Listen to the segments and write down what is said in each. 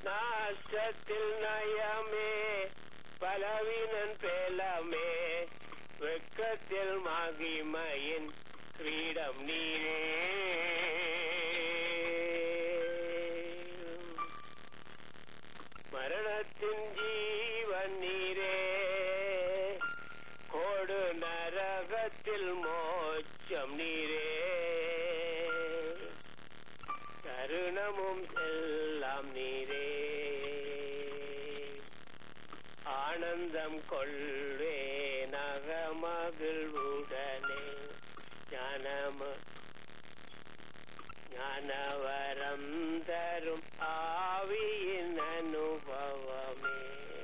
நாசத்தில் நயமே பலவீனன் பேலமே வெக்கத்தில் மகிமையின் கிரீடம் நீரே மரணத்தின் ஜீவன் நீரே கோடு நரகத்தில் மோட்சம் நீரே கருணமும் எல்லாம் நீரே ஆனந்தம் கொள்வே நகமகிழ்வுடனே ஞானம ஞானவரம் தரும் ஆவியின் அனுபவமே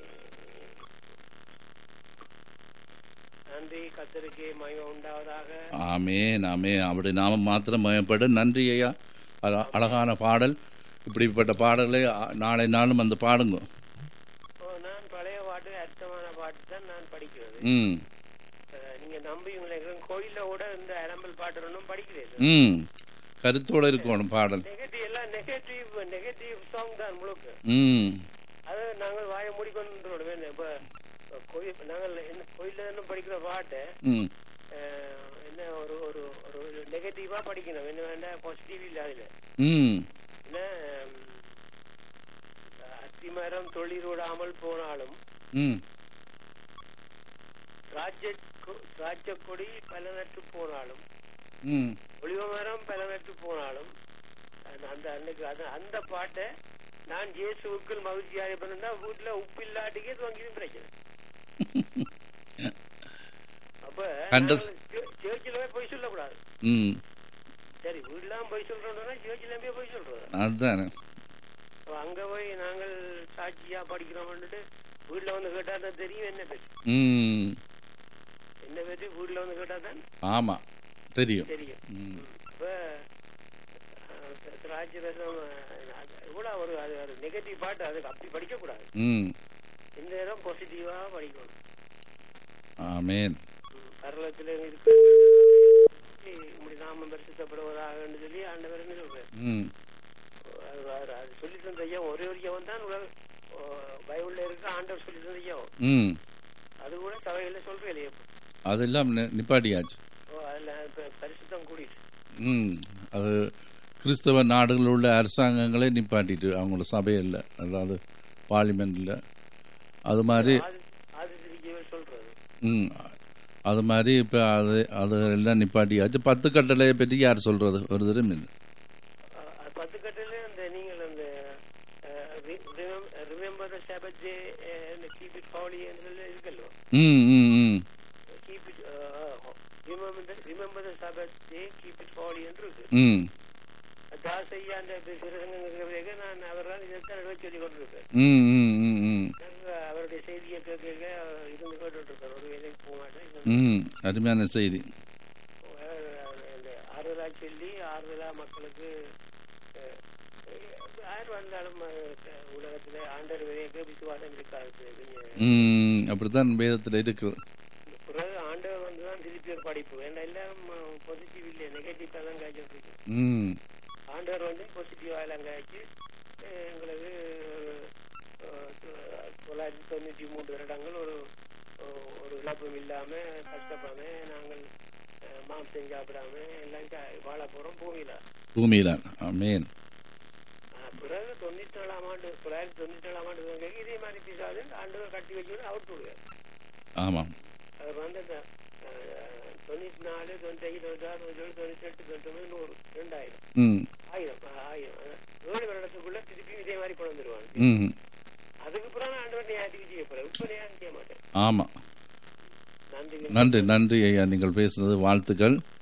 நன்றி கத்தருக்கு மயம் உண்டாவதாக ஆமேன் ஆமேன் அப்படி நாம மாத்திரம் மயப்பட நன்றி ஐயா அழ- அழகான பாடல் இப்படிப்பட்ட பாடலை அ- நாளை நாளும் அந்த பாடுங்க ஓ, நான் பழைய பாட்டு அர்த்தமான பாட்டு தான் நான் படிக்கிறது ம் அஹ், நீங்க நம்புவீங்களே கோயில்ல கூட இந்த அரம்பல் பாட்டு ஒன்றும் படிக்கிறது ம் கருத்தோட இருக்கணும் பாடல் நெகட்டிவ் எல்லாம் நெகட்டிவ் நெகட்டிவ் சாங் தான் முழுக்க ம் அது நாங்கள் வாய மூடிக்கொண்டு இப்ப கோயில் நாங்கள் என்ன கோயில்ல இருந்து படிக்கிற பாட்டை ம் அஹ், என்ன ஒரு ஒரு ஒரு நெகட்டிவா படிக்கணும் என்ன வேண்டாம் பாசிட்டிவ் இல்ல அதுல ம் என்ன ஹம், அத்திமரம் தொழிலூடாமல் போனாலும் ம் ராஜ்ய ராஜ்ய கொடி பல நட்டு போனாலும் ம் ஒளிவ மரம் பல நட்டு போனாலும் அந்த- அந்த அன்னைக்கு அந்த அந்த பாட்டை நான் இயேசுவுக்குள் மகிழ்ச்சியாக இருந்தா வீட்டுல உப்பு இல்லாட்டிக்கே வாங்கியும் பிரச்சனை அப்ப கண்ட- சேர்ச்சில போய் பொய் சொல்லக்கூடாது ம் சரி வீட்டுலாம் போய் சொல்றோம்னா சேர்ச்சில போய் பொய் சொல்றோம் அதுதானே அப்ப அங்க போய் நாங்கள் சாட்சியா படிக்கிறோம்னுட்டு வீட்டுல வந்து கேட்டா தான் தெரியும் என்ன பற்றி ம் என்ன பற்றி வீட்டுல வந்து கேட்டா தான் ஆமாம் தெரியும் தெரியும் ம் இப்ப ராஜ்யரசம் கூட ஒரு அது ஒரு நெகட்டிவ் பாட்டு அதுக்கு அப்படி படிக்க கூடாது ம் இந்த நேரம் பாசிட்டிவா படிக்கணும் ஆமேன் ம், பரலோகத்துல இருக்கு இப்படி நாம பரிசுத்தப்படுவதாக சொல்லி ஆண்டவர் என்ன சொல்றாரு ம் அது அது- அது சொல்லி தந்த ஐயா ஒரே ஒரு ஐயாவும் தான் உலக ஓ, பைபிள்ல இருக்க ஆண்டவர் சொல்லி தந்த ஐயாவும் ம் அது கூட சபையில சொல்றேன் இல்லையா அதெல்லாம் நி- நிப்பாட்டியாச்சு ஓ, அதுல இப்ப பரிசுத்தம் கூடிட்டு ம் அது கிறிஸ்தவ நாடுகளில் உள்ள அரசாங்கங்களே நிப்பாட்டிட்டு அவங்களோட சபையில் அதாவது பார்லிமெண்ட்டில் அது மாதிரி ஆதி ஆதித்திரிக்கவே சொல்றது ம் அது மாதிரி இப்போ அது அது எல்லாம் நிப்பாட்டியாச்சு பத்து கட்டளையை பற்றி யார் சொல்கிறது ஒரு தரம் இல்லை அஹ் அது பத்து கட்டில அந்த நீங்கள் அந்த remember the Sabbath day keep it holy என்று இருக்கல்லோ ம் ம் ம் keep it remember the Sabbath day keep it holy என்று இருக்கு ம் தாசையா அந்த சிறசங்க நான் அவர்தான் இதைத்தான் எழுத சொல்லி கொண்டிருப்பேன் ம் ம் ம் ம் நாங்க அவருடைய செய்தியை கேட்க கேட்க இருந்து கேட்டுட்டு இருக்கேன் ஒரு வேலைக்கு போக மாட்டேன் ம் அருமையான செய்தி இந்த ஆறுதலா சொல்லி ஆறுதலா மக்களுக்கு அஹ், யார் வந்தாலும் அஹ், உலகத்துல ஆண்டர் விதைக்கு விசுவாசம் இருக்காது கொஞ்சம் ம் அப்படித்தான் வேதத்தில் இருக்குது பிறகு ஆண்டவர் வந்துதான் திருப்பி ஒரு படிப்பு வேண்டாம் எல்லாம் பாசிட்டிவ் இல்லை நெகட்டிவ் தான் காய்ச்சிட்டு இருக்கு ம் ஆண்டவர் வந்து பாசிட்டிவா எல்லாம் காய்ச்சி அஹ், எங்களுக்கு அஹ், தொள்ளாயிரத்தி தொண்ணூற்றி மூன்று வருடங்கள் ஒரு ஒரு இழப்பும் இல்லாம கஷ்டப்படாம நாங்கள் அஹ், மாம்சம் சாப்பிடாம எல்லாம் கா- வாழ போறோம் பூமியில பூமியில் ஆமேன் ஆஹ், பிறகு தொண்ணூத்தி ஏழாம் ஆண்டு தொள்ளாயிரத்தி தொண்ணூத்தி ஏழாம் ஆண்டு துவங்கி இதே மாதிரி பிசாது ஆண்டு கட்டி வச்சு அவுட் விடுவார் ஆமாம் அவர் வந்து அந்த அஹ், தொண்ணூத்தி நாலு தொண்ணூத்தி ஐந்து தொண்ணூத்தி ஆறு தொண்ணூத்தி ஏழு தொண்ணூத்தி எட்டு தொண்ணூத்தி ஒன்பது நூறு ரெண்டாயிரம் ம் ஆயிரம் ஆஹ், ஆயிரம் அஹ், ஏழு வருடத்துக்குள்ள திருப்பி இதே மாதிரி கொண்டு வந்துருவாங்க ம் அதுக்கு பிறகு ஆண்டவர் நியாயத்துக்கு செய்ய போறேன் இப்ப நியாயம் செய்ய மாட்டேன் ஆமாம் நன்றி நன்றி நன்றி ஐயா நீங்கள் பேசுனது வாழ்த்துக்கள்